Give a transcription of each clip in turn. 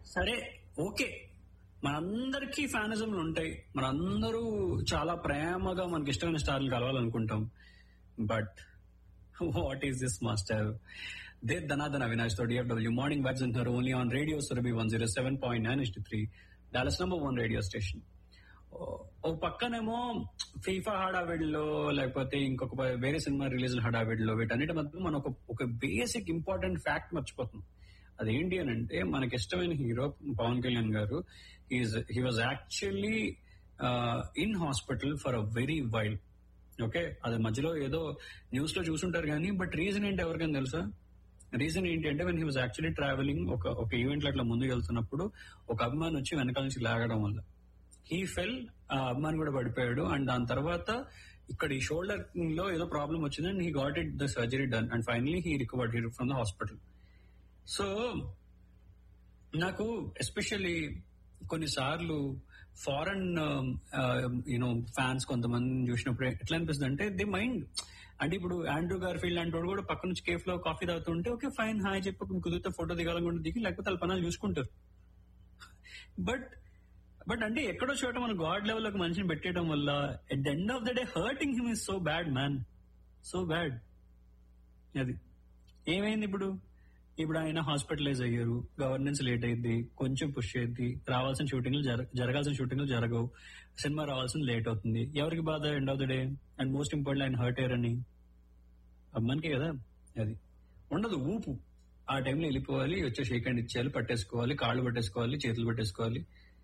సరే ఓకే మనందరికీ ఫ్యానిజంలు ఉంటాయి మనందరూ చాలా ప్రేమగా మనకి ఇష్టమైన స్టార్లు కలవాలనుకుంటాం but what is this master the Dhanadhan Avinash తో డిఎఫ్డబ్ల్యూ మార్నింగ్ వైబ్స్ అంటున్నారు only on radio Surabhi one zero seven point nine is three Dallas number one radio station ఓ పక్కనేమో ఫీఫా హడావిడిలో లేకపోతే ఇంకొక ప- వేరే సినిమా రిలీజ్ హడావిడిలో వీటన్నిటి మధ్య మనం ఒక ఒక బేసిక్ ఇంపార్టెంట్ ఫ్యాక్ట్ మర్చిపోతున్నాం అదేంటి అని అంటే మనకి ఇష్టమైన hero Pawan Kalyan garu he was actually in hospital for a very while okay అది మధ్యలో ఏదో న్యూస్ లో చూసుంటారు కానీ బట్ రీజన్ ఏంటి ఎవరికైనా తెలుసా రీజన్ ఏంటి అంటే when he was actually traveling ఒక ఒక ఈవెంట్ అట్లా ముందుకు వెళ్తున్నప్పుడు ఒక అభిమాని వచ్చి వెనకాల నుంచి లాగడం వల్ల హీ ఫెల్ ఆ అభిమాని కూడా పడిపోయాడు అండ్ దాని తర్వాత ఇక్కడ ఈ షోల్డర్ లో ఏదో ప్రాబ్లం వచ్చింది and he got it the surgery done and finally he recovered he from the hospital so నాకు ఎస్పెషల్లీ కొన్నిసార్లు ఫారెన్ యూనో ఫ్యాన్స్ కొంతమంది చూసినప్పుడు ఎట్లా అనిపిస్తుంది అంటే ది మైండ్ అంటే ఇప్పుడు ఆండ్రూ గార్ఫీల్డ్ లాంటి వాడు కూడా పక్క నుంచి కేఫ్ లో కాఫీ తాగుతుంటే ఓకే ఫైన్ హాయ్ చెప్పి కుదిరితే ఫోటో దిగాలనుకుంటే దిగి లేకపోతే వాళ్ళ పనాలు చూసుకుంటారు బట్ బట్ అంటే ఎక్కడో చోట మన గాడ్ లెవెల్ ఒక మనిషిని పెట్టేయడం వల్ల at the end of the day hurting him is so bad man so bad అది ఏమైంది ఇప్పుడు ఇప్పుడు ఆయన హాస్పిటలైజ్ అయ్యారు గవర్నెన్స్ లేట్ అయింది కొంచెం పుష్ అయింది రావాల్సిన షూటింగ్లు జర- జరగాల్సిన షూటింగ్లు జరగవు సినిమా రావాల్సిన లేట్ అవుతుంది ఎవరికి బాధ end of the day and most important ఆయన హర్ట్ అయ్యారని అమ్మానికి కదా అది ఉండదు ఊపు ఆ టైంలో వెళ్ళిపోవాలి వచ్చే షేక్ హ్యాండ్ ఇచ్చేయాలి పట్టేసుకోవాలి కాళ్ళు పట్టేసుకోవాలి చేతులు పట్టేసుకోవాలి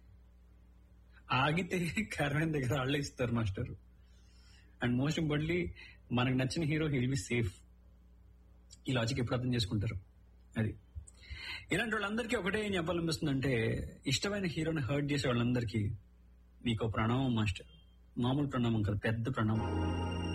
ఆగితే కరమైన దగ్గర వాళ్ళే ఇస్తారు మాస్టర్ అండ్ మోస్ట్ ఇంపార్టెంట్లీ మనకు నచ్చిన హీరో హీల్ బి సేఫ్ ఈ లాజిక్ ఎప్పుడు అర్థం చేసుకుంటారు అది ఇలాంటి వాళ్ళందరికీ ఒకటే ఏం చెప్పాలనిపిస్తుందంటే ఇష్టమైన హీరోని హర్ట్ చేసే వాళ్ళందరికీ మీకు ప్రణామం మాస్టర్ మామూలు ప్రణామం కాదు పెద్ద ప్రణామం